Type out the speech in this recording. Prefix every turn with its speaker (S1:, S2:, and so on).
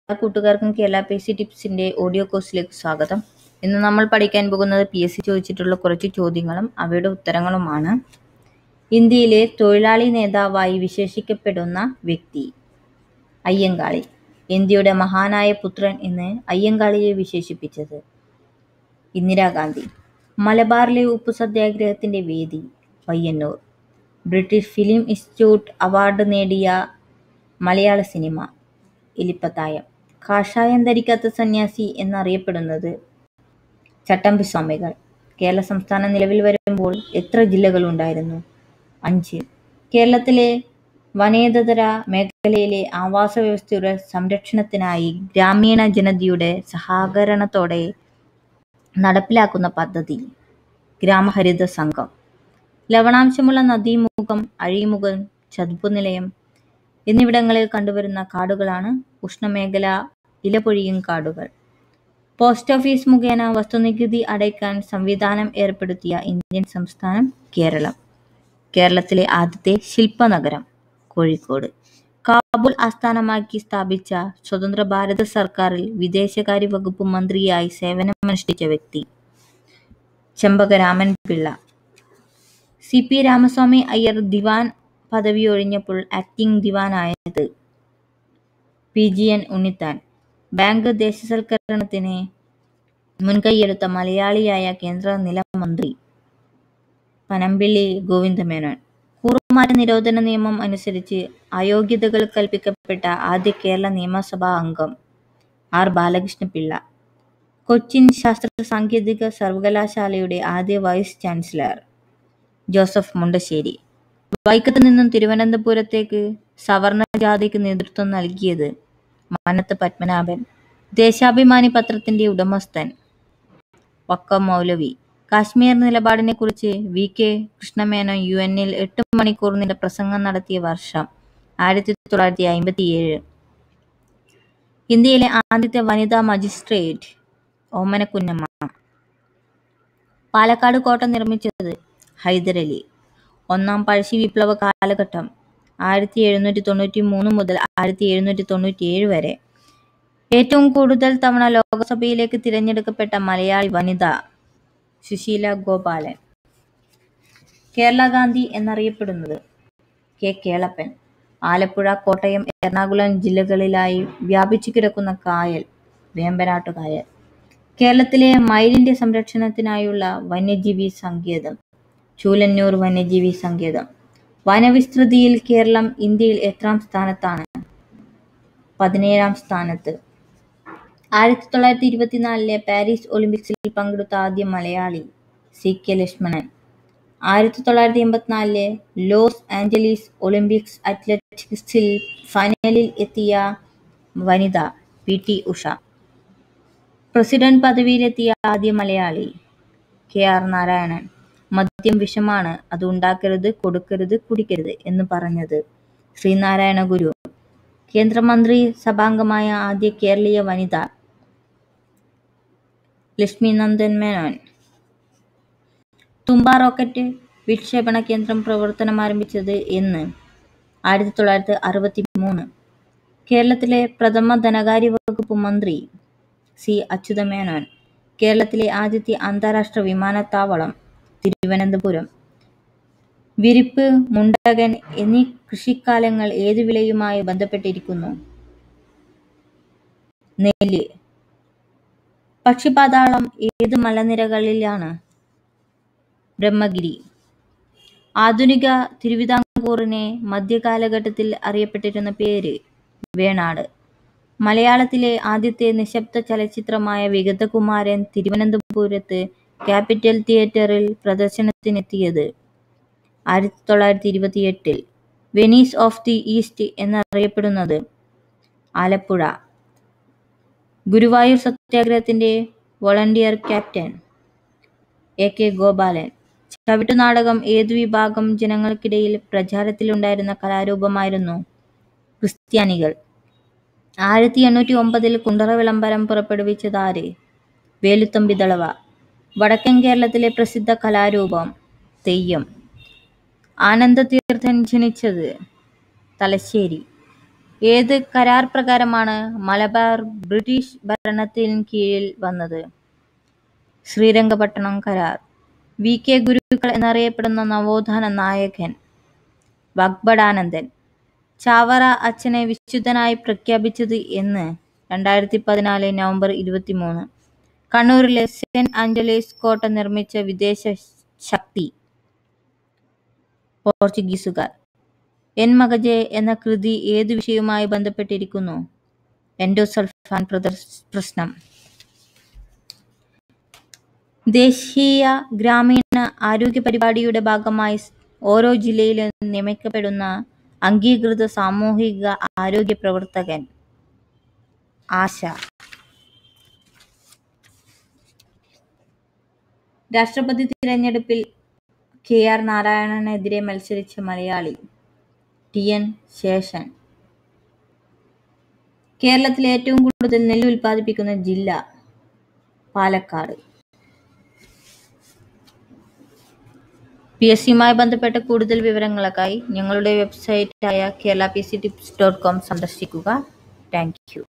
S1: കൂട്ടുകാർക്കും Kerala P C ടിപ്സിന്റെ audio കോഴ്സിലേക്ക് സ്വാഗതം ഇന്ന് നമ്മൾ പഠിക്കാൻ പോകുന്നത് പി എസ് സി ചോദിച്ചിട്ടുള്ള കുറച്ച് ചോദ്യങ്ങളും അവയുടെ ഉത്തരങ്ങളുമാണ് ഇന്ത്യയിലെ തൊഴിലാളി നേതാവായി വിശേഷിക്കപ്പെടുന്ന വ്യക്തി അയ്യങ്കാളി ഇന്ത്യയുടെ മഹാനായ പുത്രൻ എന്ന് അയ്യങ്കാളിയെ വിശേഷിപ്പിച്ചത് ഇന്ദിരാഗാന്ധി മലബാറിലെ ഉപ്പു സത്യാഗ്രഹത്തിന്റെ വേദി Payyanur British film institute award നേടിയ മലയാള സിനിമ എലിപ്പത്തായം കാഷായം ധരിക്കാത്ത സന്യാസി എന്നറിയപ്പെടുന്നത് ചട്ടമ്പി സ്വാമികൾ കേരള സംസ്ഥാനം നിലവിൽ വരുമ്പോൾ എത്ര ജില്ലകളുണ്ടായിരുന്നു അഞ്ച് കേരളത്തിലെ വനേതര മേഖലയിലെ ആവാസ വ്യവസ്ഥയുടെ സംരക്ഷണത്തിനായി ഗ്രാമീണ ജനതയുടെ സഹകരണത്തോടെ നടപ്പിലാക്കുന്ന പദ്ധതി ഗ്രാമഹരിത സംഘം ലവണാംശമുള്ള നദീമുഖം അഴിമുഖം ചതുപ്പുനിലയം എന്നിവിടങ്ങളിൽ കണ്ടുവരുന്ന കാടുകളാണ് ഉഷ്ണമേഖല ഇലപൊഴിയും കാടുകൾ പോസ്റ്റ് ഓഫീസ് മുഖേന വസ്തുനികുതി അടയ്ക്കാൻ സംവിധാനം ഏർപ്പെടുത്തിയ ഇന്ത്യൻ സംസ്ഥാനം കേരളം കേരളത്തിലെ ആദ്യത്തെ ശില്പനഗരം കോഴിക്കോട് കാബൂൾ ആസ്ഥാനമാക്കി സ്ഥാപിച്ച സ്വതന്ത്ര ഭാരത സർക്കാരിൽ വിദേശകാര്യ വകുപ്പ് മന്ത്രിയായി സേവനമനുഷ്ഠിച്ച വ്യക്തി ചെമ്പകരാമൻ പിള്ള സി പി രാമസ്വാമി അയ്യർ ദിവാൻ പദവി ഒഴിഞ്ഞപ്പോൾ ആക്ടിംഗ് ദിവാനായത് P G N Unnithan bank ദേശസൽക്കരണത്തിന് മുൻകൈയെടുത്ത മലയാളിയായ കേന്ദ്ര നിലമന്ത്രി പനമ്പിള്ളി ഗോവിന്ദമേനോൻ കൂറുമാറ്റ നിരോധന നിയമം അനുസരിച്ച് അയോഗ്യതകൾ കൽപ്പിക്കപ്പെട്ട ആദ്യ കേരള നിയമസഭാ അംഗം ആർ ബാലകൃഷ്ണപിള്ള കൊച്ചിൻ ശാസ്ത്ര സാങ്കേതിക സർവകലാശാലയുടെ ആദ്യ വൈസ് ചാൻസലർ ജോസഫ് മുണ്ടശ്ശേരി വൈക്കത്ത് നിന്നും തിരുവനന്തപുരത്തേക്ക് സവർണ ജാഥയ്ക്ക് നേതൃത്വം നൽകിയത് മാനത്ത് പത്മനാഭൻ ദേശാഭിമാനി പത്രത്തിന്റെ ഉടമസ്ഥൻ വക്കം മൗലവി കാശ്മീർ നിലപാടിനെ കുറിച്ച് വി കെ കൃഷ്ണമേനോൻ യു എന്നിൽ എട്ട് മണിക്കൂർ നീണ്ട പ്രസംഗം നടത്തിയ വർഷം ആയിരത്തി തൊള്ളായിരത്തി അമ്പത്തിയേഴ് ഇന്ത്യയിലെ ആദ്യത്തെ വനിതാ മജിസ്ട്രേറ്റ് ഓമനക്കുഞ്ഞമ്മ പാലക്കാട് കോട്ട നിർമ്മിച്ചത് ഹൈദരലി ഒന്നാം പഴശ്ശി വിപ്ലവ കാലഘട്ടം ആയിരത്തി എഴുന്നൂറ്റി തൊണ്ണൂറ്റി മൂന്ന് മുതൽ ആയിരത്തി എഴുന്നൂറ്റി തൊണ്ണൂറ്റി ഏഴ് വരെ ഏറ്റവും കൂടുതൽ തവണ ലോകസഭയിലേക്ക് തിരഞ്ഞെടുക്കപ്പെട്ട മലയാളി വനിത സുശീല ഗോപാലൻ കേരള ഗാന്ധി എന്നറിയപ്പെടുന്നത് കെ കേളപ്പൻ ആലപ്പുഴ കോട്ടയം എറണാകുളം ജില്ലകളിലായി വ്യാപിച്ചു കിടക്കുന്ന കായൽ വേമ്പനാട്ടു കായൽ കേരളത്തിലെ മയിലിന്റെ സംരക്ഷണത്തിനായുള്ള വന്യജീവി സങ്കേതം ചൂലന്നൂർ വന്യജീവി സങ്കേതം വനവിസ്തൃതിയിൽ കേരളം ഇന്ത്യയിൽ എത്രാം സ്ഥാനത്താണ് പതിനേഴാം സ്ഥാനത്ത് ആയിരത്തി തൊള്ളായിരത്തി ഇരുപത്തിനാലിലെ പാരീസ് ഒളിമ്പിക്സിൽ പങ്കെടുത്ത ആദ്യ മലയാളി സി കെ ലക്ഷ്മണൻ ആയിരത്തി തൊള്ളായിരത്തി എൺപത്തിനാലിലെ ലോസ് ആഞ്ചലീസ് ഒളിമ്പിക്സ് അത്ലറ്റിക്സിൽ ഫൈനലിൽ എത്തിയ വനിത പി ടി ഉഷ പ്രസിഡന്റ് പദവിയിലെത്തിയ ആദ്യ മലയാളി കെ ആർ നാരായണൻ മദ്യം വിഷമാണ് അത് ഉണ്ടാക്കരുത് കൊടുക്കരുത് കുടിക്കരുത് എന്ന് പറഞ്ഞത് ശ്രീനാരായണ ഗുരു കേന്ദ്രമന്ത്രി സഭാംഗമായ ആദ്യ കേരളീയ വനിത ലക്ഷ്മി നന്ദൻ മേനോൻ തുമ്പ റോക്കറ്റ് വിക്ഷേപണ കേന്ദ്രം പ്രവർത്തനം ആരംഭിച്ചത് എന്ന് ആയിരത്തി തൊള്ളായിരത്തി അറുപത്തി മൂന്ന് കേരളത്തിലെ പ്രഥമ ധനകാര്യ വകുപ്പ് മന്ത്രി സി അച്യുതമേനോൻ കേരളത്തിലെ ആദ്യത്തെ അന്താരാഷ്ട്ര വിമാനത്താവളം തിരുവനന്തപുരം വിരിപ്പ് മുണ്ടകൻ എന്നീ കൃഷിക്കാലങ്ങൾ ഏതു വിളയുമായി ബന്ധപ്പെട്ടിരിക്കുന്നു നെല്ല് പക്ഷിപാതാളം ഏത് മലനിരകളിലാണ് ബ്രഹ്മഗിരി ആധുനിക തിരുവിതാംകൂറിനെ മധ്യകാലഘട്ടത്തിൽ അറിയപ്പെട്ടിരുന്ന പേര് വേണാട് മലയാളത്തിലെ ആദ്യത്തെ നിശബ്ദ ചലച്ചിത്രമായ വിഗതകുമാരൻ തിരുവനന്തപുരത്ത് ക്യാപിറ്റൽ തിയേറ്ററിൽ പ്രദർശനത്തിനെത്തിയത് ആയിരത്തി തൊള്ളായിരത്തി ഇരുപത്തിയെട്ടിൽ വെനീസ് ഓഫ് ദി ഈസ്റ്റ് എന്നറിയപ്പെടുന്നത് ആലപ്പുഴ ഗുരുവായൂർ സത്യാഗ്രഹത്തിന്റെ volunteer captain A K Gopalan Chavittunatakam ഏതു വിഭാഗം ജനങ്ങൾക്കിടയിൽ പ്രചാരത്തിലുണ്ടായിരുന്ന കലാരൂപമായിരുന്നു ക്രിസ്ത്യാനികൾ ആയിരത്തി എണ്ണൂറ്റി ഒമ്പതിൽ കുണ്ടറ വിളംബരം പുറപ്പെടുവിച്ചതാര് വേലുത്തമ്പി ദളവ വടക്കൻ കേരളത്തിലെ പ്രസിദ്ധ കലാരൂപം തെയ്യം ആനന്ദതീർത്ഥൻ ജനിച്ചത് തലശ്ശേരി ഏത് കരാർ പ്രകാരമാണ് മലബാർ ബ്രിട്ടീഷ് ഭരണത്തിൻ കീഴിൽ വന്നത്? ശ്രീരംഗപട്ടണം കരാർ. വി. കെ. ഗുരുക്കൾ എന്നറിയപ്പെടുന്ന നവോത്ഥാന നായകൻ? വാഗ്ഭടാനന്ദൻ. ചാവറ അച്ഛനെ വിശുദ്ധനായി പ്രഖ്യാപിച്ചത് എന്ന്? രണ്ടായിരത്തിപതിനാല് നവംബർ ഇരുപത്തിമൂന്ന്. കണ്ണൂരിലെ സെന്റ് ആഞ്ചലസ് കോട്ട നിർമ്മിച്ച വിദേശ ശക്തി? പോർച്ചുഗീസുകാർ. എൻ മകജെ എന്ന കൃതി ഏതു വിഷയവുമായി ബന്ധപ്പെട്ടിരിക്കുന്നു? എൻഡോസൾഫാൻ പ്രശ്നം. ദേശീയ ഗ്രാമീണ ആരോഗ്യ പരിപാടിയുടെ ഭാഗമായി ഓരോ ജില്ലയിലും നിയമിക്കപ്പെടുന്ന അംഗീകൃത സാമൂഹിക ആരോഗ്യ പ്രവർത്തകൻ? ആശ. രാഷ്ട്രപതി തിരഞ്ഞെടുപ്പിൽ കെ. ആർ. നാരായണനെതിരെ മത്സരിച്ച മലയാളി? ടി. എൻ. ശേഷൻ. കേരളത്തിൽ ഏറ്റവും കൂടുതൽ നെല്ല് ഉൽപാദിപ്പിക്കുന്ന ജില്ല? പാലക്കാട്. പി. എസ്. സിയുമായി ബന്ധപ്പെട്ട കൂടുതൽ വിവരങ്ങൾക്കായി ഞങ്ങളുടെ വെബ്സൈറ്റ് ആയ Kerala P. S. C tips dot com സന്ദർശിക്കുക. Thank U.